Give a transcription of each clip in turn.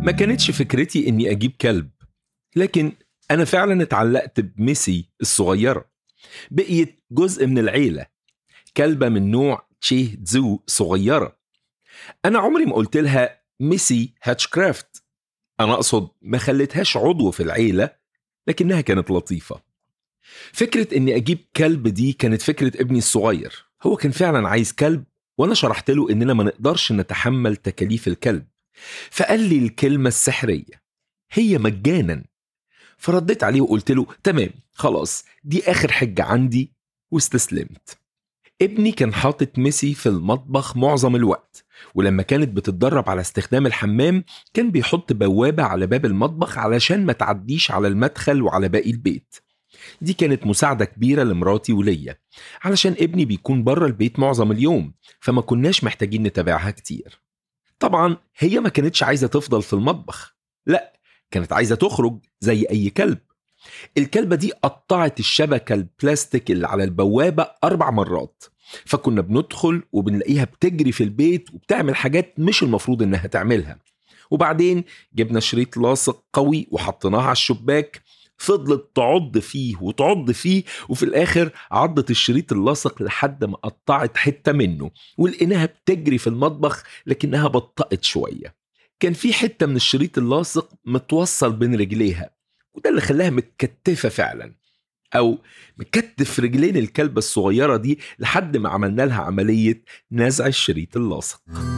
ما كانتش فكرتي اني اجيب كلب لكن انا فعلا اتعلقت بميسي الصغيره بقيت جزء من العيله كلبه من نوع تشيه تزو صغيره انا عمري ما قلت لها ميسي هاتشكرافت انا اقصد ما خليتهاش عضو في العيله لكنها كانت لطيفه فكره اني اجيب كلب دي كانت فكره ابني الصغير هو كان فعلا عايز كلب وانا شرحت له اننا ما نقدرش نتحمل تكاليف الكلب فقال لي الكلمه السحريه هي مجانا فرديت عليه وقلت له تمام خلاص دي اخر حجه عندي واستسلمت ابني كان حاطط ميسي في المطبخ معظم الوقت ولما كانت بتتدرب على استخدام الحمام كان بيحط بوابة على باب المطبخ علشان ما تعديش على المدخل وعلى باقي البيت دي كانت مساعدة كبيرة لمراتي وليا علشان ابني بيكون بره البيت معظم اليوم فما كناش محتاجين نتابعها كتير طبعا هي ما كانتش عايزة تفضل في المطبخ لا كانت عايزة تخرج زي أي كلب الكلبة دي قطعت الشبكة البلاستيك اللي على البوابة أربع مرات فكنا بندخل وبنلاقيها بتجري في البيت وبتعمل حاجات مش المفروض إنها تعملها وبعدين جبنا شريط لاصق قوي وحطيناه على الشباك فضلت تعض فيه وتعض فيه وفي الاخر عضت الشريط اللاصق لحد ما قطعت حته منه ولقيناها بتجري في المطبخ لكنها بطأت شويه كان في حته من الشريط اللاصق متوصل بين رجليها وده اللي خلاها متكتفه فعلا او مكتف رجلين الكلبه الصغيره دي لحد ما عملنا لها عمليه نزع الشريط اللاصق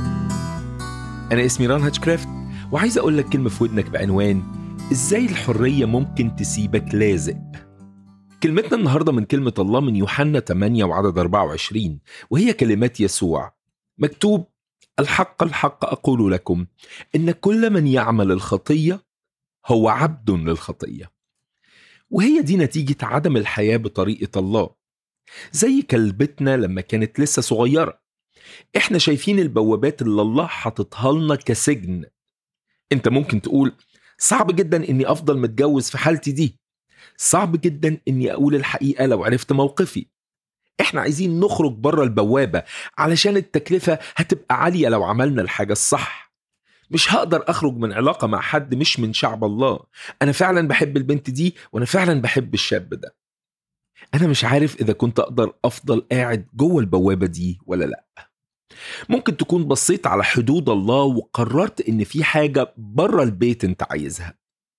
انا اسمي ران هاتشكرافت وعايز اقول لك كلمه في ودنك بعنوان ازاي الحريه ممكن تسيبك لازق كلمتنا النهارده من كلمه الله من يوحنا 8 وعدد 24 وهي كلمات يسوع مكتوب الحق الحق اقول لكم ان كل من يعمل الخطيه هو عبد للخطيه وهي دي نتيجه عدم الحياه بطريقه الله زي كلبتنا لما كانت لسه صغيره احنا شايفين البوابات اللي الله حاططها لنا كسجن انت ممكن تقول صعب جدا اني افضل متجوز في حالتي دي صعب جدا اني اقول الحقيقه لو عرفت موقفي احنا عايزين نخرج بره البوابه علشان التكلفه هتبقى عاليه لو عملنا الحاجه الصح مش هقدر اخرج من علاقه مع حد مش من شعب الله انا فعلا بحب البنت دي وانا فعلا بحب الشاب ده انا مش عارف اذا كنت اقدر افضل قاعد جوه البوابه دي ولا لا ممكن تكون بصيت على حدود الله وقررت ان في حاجه بره البيت انت عايزها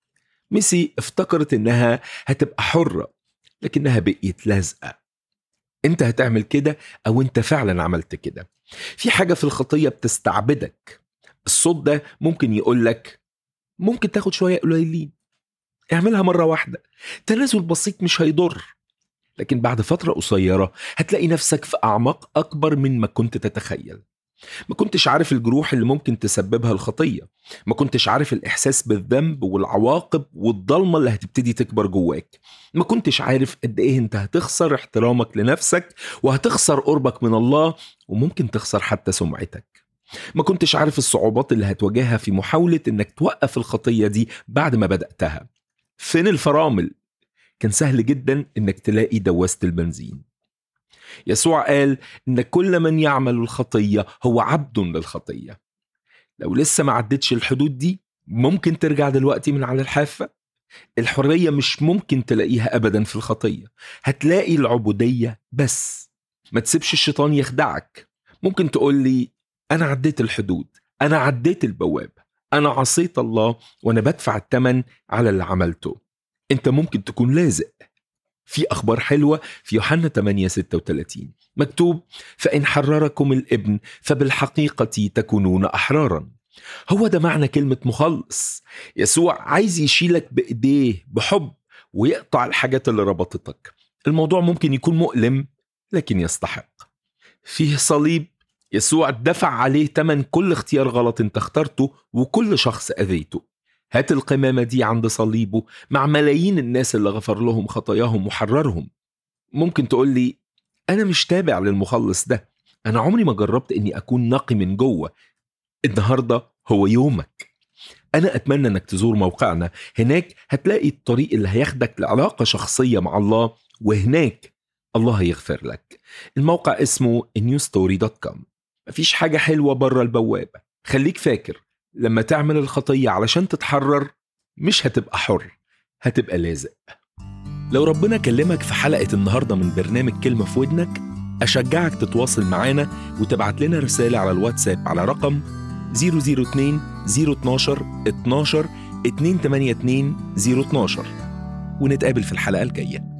ميسي افتكرت انها هتبقى حره لكنها بقيت لازقه انت هتعمل كده او انت فعلا عملت كده في حاجه في الخطيه بتستعبدك الصوت ده ممكن يقول لك ممكن تاخد شويه قليلين اعملها مره واحده تنازل بسيط مش هيضر لكن بعد فتره قصيره هتلاقي نفسك في اعماق اكبر من ما كنت تتخيل ما كنتش عارف الجروح اللي ممكن تسببها الخطيه ما كنتش عارف الاحساس بالذنب والعواقب والضلمه اللي هتبتدي تكبر جواك ما كنتش عارف قد ايه انت هتخسر احترامك لنفسك وهتخسر قربك من الله وممكن تخسر حتى سمعتك ما كنتش عارف الصعوبات اللي هتواجهها في محاولة انك توقف الخطية دي بعد ما بدأتها فين الفرامل؟ كان سهل جدا انك تلاقي دواسة البنزين يسوع قال ان كل من يعمل الخطية هو عبد للخطية لو لسه ما عدتش الحدود دي ممكن ترجع دلوقتي من على الحافة الحرية مش ممكن تلاقيها أبدا في الخطية هتلاقي العبودية بس ما تسيبش الشيطان يخدعك ممكن تقول لي أنا عديت الحدود أنا عديت البوابة أنا عصيت الله وأنا بدفع الثمن على اللي عملته أنت ممكن تكون لازق في أخبار حلوة في يوحنا 8 36 مكتوب فإن حرركم الابن فبالحقيقة تكونون أحرارا هو ده معنى كلمة مخلص يسوع عايز يشيلك بإيديه بحب ويقطع الحاجات اللي ربطتك الموضوع ممكن يكون مؤلم لكن يستحق فيه صليب يسوع دفع عليه تمن كل اختيار غلط انت اخترته وكل شخص اذيته هات القمامة دي عند صليبه مع ملايين الناس اللي غفر لهم خطاياهم وحررهم ممكن تقول لي أنا مش تابع للمخلص ده أنا عمري ما جربت إني أكون نقي من جوه النهاردة هو يومك أنا أتمنى إنك تزور موقعنا هناك هتلاقي الطريق اللي هياخدك لعلاقة شخصية مع الله وهناك الله هيغفر لك الموقع اسمه newstory.com مفيش حاجة حلوة بره البوابة خليك فاكر لما تعمل الخطية علشان تتحرر مش هتبقى حر هتبقى لازق لو ربنا كلمك في حلقة النهاردة من برنامج كلمة في ودنك أشجعك تتواصل معانا وتبعت لنا رسالة على الواتساب على رقم 002 012 12 282 012 ونتقابل في الحلقة الجاية